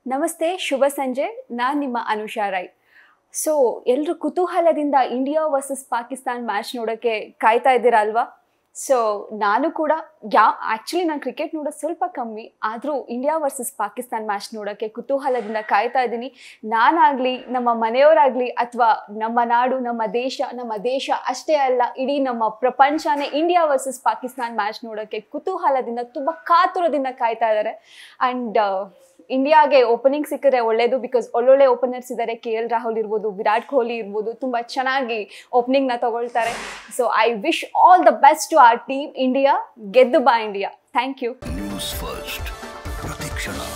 ನಮಸ್ತೆ ಶುಭ ಸಂಜೆ ನಾನು ನಿಮ್ಮ ಅನುಷಾ ರೈ ಸೊ ಎಲ್ಲರೂ ಕುತೂಹಲದಿಂದ ಇಂಡಿಯಾ ವರ್ಸಸ್ ಪಾಕಿಸ್ತಾನ್ ಮ್ಯಾಚ್ ನೋಡೋಕ್ಕೆ ಕಾಯ್ತಾ ಇದ್ದೀರಾ ಅಲ್ವಾ ಸೊ ನಾನು ಕೂಡ ಯಾ ಆ್ಯಕ್ಚುಲಿ ನಾನು ಕ್ರಿಕೆಟ್ ನೋಡೋದು ಸ್ವಲ್ಪ ಕಮ್ಮಿ ಆದರೂ ಇಂಡಿಯಾ ವರ್ಸಸ್ ಪಾಕಿಸ್ತಾನ್ ಮ್ಯಾಚ್ ನೋಡೋಕ್ಕೆ ಕುತೂಹಲದಿಂದ ಕಾಯ್ತಾ ಇದ್ದೀನಿ ನಾನಾಗಲಿ ನಮ್ಮ ಮನೆಯವರಾಗಲಿ ಅಥವಾ ನಮ್ಮ ನಾಡು ನಮ್ಮ ದೇಶ ನಮ್ಮ ದೇಶ ಅಷ್ಟೇ ಅಲ್ಲ ಇಡೀ ನಮ್ಮ ಪ್ರಪಂಚನೇ ಇಂಡಿಯಾ ವರ್ಸಸ್ ಪಾಕಿಸ್ತಾನ್ ಮ್ಯಾಚ್ ನೋಡೋಕ್ಕೆ ಕುತೂಹಲದಿಂದ ತುಂಬ ಕಾತುರದಿಂದ ಕಾಯ್ತಾ ಇದ್ದಾರೆ ಆ್ಯಂಡ್ ಇಂಡಿಯಾಗೆ ಓಪನಿಂಗ್ ಸಿಕ್ಕಿದ್ರೆ ಒಳ್ಳೇದು ಬಿಕಾಸ್ ಒಳ್ಳೊಳ್ಳೆ ಓಪನರ್ಸ್ ಇದ್ದಾರೆ ಕೆ ಎಲ್ ರಾಹುಲ್ ಇರ್ಬೋದು ವಿರಾಟ್ ಕೊಹ್ಲಿ ಇರ್ಬೋದು ತುಂಬ ಚೆನ್ನಾಗಿ ಓಪನಿಂಗ್ನ ತಗೊಳ್ತಾರೆ so I wish all the best to our team India ಗೆದ್ದು ಬಾ India thank you news first ಪ್ರತಿಕ್ಷಣ